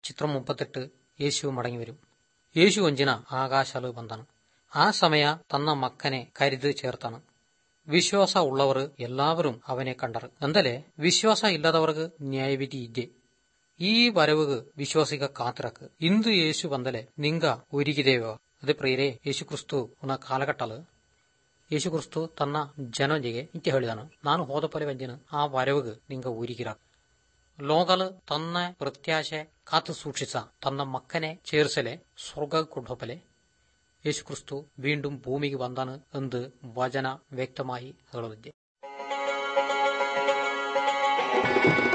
ಚಿತ್ರ ಮುಪ್ಪತ್ತೆಟ್ಟು ಯೇಸು ಮಡങ്ങി വരും യേശു ഒഞ്ചിന ആകാശാല് ಬಂದನು ആ സമയ തന്ന മക്കനെ കരുത് ചേർത്താണ് വിശ്വാസ ഉള്ളവർ എല്ലാവരും അവനെ കണ്ടറ് എന്തല്ലേ വിശ്വാസ ഇല്ലാത്തവർക്ക് ന്യായവിധി ഇല്ലേ ഈ വരവുക വിശ്വാസിക കാത്തിറക്ക് ಇಂದು യേശു ಬಂದಲೆ ನಿಂಗ ഒരുಗಿದೇವ ಅದೇ ಪ್ರಿಯರೇ ಯೇಸು ಕ್ರಿಸ್ತು ಉನ ಕಾಲಘಟ್ಟಲು ಯೇಸು ಕ್ರಿಸ್ತು ತನ್ನ ಜನರಿಗೆ ಇಂತೆ ಹೇಳಿದನು ನಾನು ಹೋದ ಪೊಲೆ ವಂಜಿನ ಆ ವರവുക ನಿಂಗ ഒരുಗಿರ ലോകല് തന്നെ പ്രത്യാശ കാത്തു സൂക്ഷിച്ച തന്ന മക്കനെ ചേർസലെ സ്വർഗ കൊണ്ടുപോലെ യേശുക്രിസ്തു വീണ്ടും ഭൂമിക്ക് വന്നാണ് എന്ത് വചന വ്യക്തമായി ಹೇಳುತ್ತಿದೆ